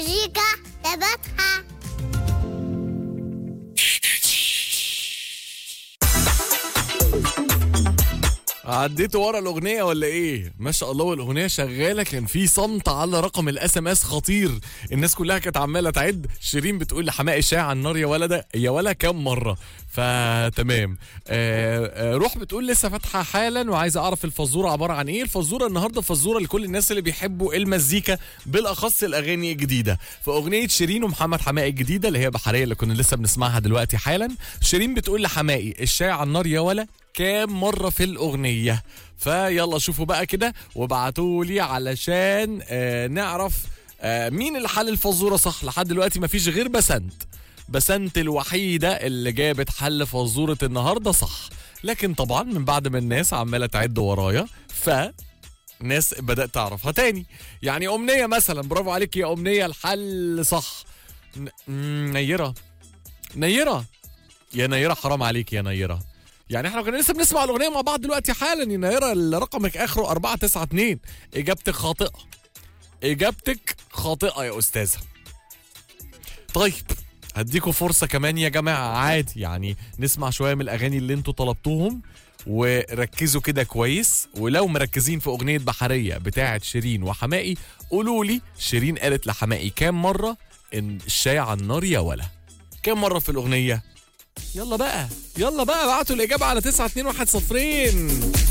المزيكا تبعها عديت ورا الاغنيه ولا ايه ما شاء الله والاغنيه شغاله كان في صمت على رقم الاس ام اس خطير الناس كلها كانت عماله تعد شيرين بتقول لحماقي الشاي على النار يا ولد يا ولا كام مره فتمام آه آه روح بتقول لسه فاتحه حالا وعايزه اعرف الفزوره عباره عن ايه الفزوره النهارده فزوره لكل الناس اللي بيحبوا المزيكا بالاخص الاغاني الجديده فاغنيه شيرين ومحمد حماقي الجديده اللي هي بحريه اللي كنا لسه بنسمعها دلوقتي حالا شيرين بتقول لحماقي الشاي على النار يا ولا كام مرة في الأغنية فيلا شوفوا بقى كده وابعتوا لي علشان آه نعرف آه مين اللي حل الفزورة صح لحد دلوقتي مفيش غير بسنت بسنت الوحيدة اللي جابت حل فزورة النهاردة صح لكن طبعا من بعد ما الناس عمالة تعد ورايا ف ناس بدأت تعرفها تاني يعني أمنية مثلا برافو عليك يا أمنية الحل صح ن- مم، نيرة نيرة يا نيرة حرام عليك يا نيرة يعني احنا كنا لسه بنسمع الاغنيه مع بعض دلوقتي حالا يا نيره اللي رقمك اخره 492 اجابتك خاطئه اجابتك خاطئه يا استاذه طيب هديكوا فرصه كمان يا جماعه عادي يعني نسمع شويه من الاغاني اللي انتوا طلبتوهم وركزوا كده كويس ولو مركزين في اغنيه بحريه بتاعه شيرين وحمائي قولوا لي شيرين قالت لحمائي كام مره ان الشاي على النار يا ولا كام مره في الاغنيه يلا بقى يلا بقى ابعتوا الإجابة على 921 صفرين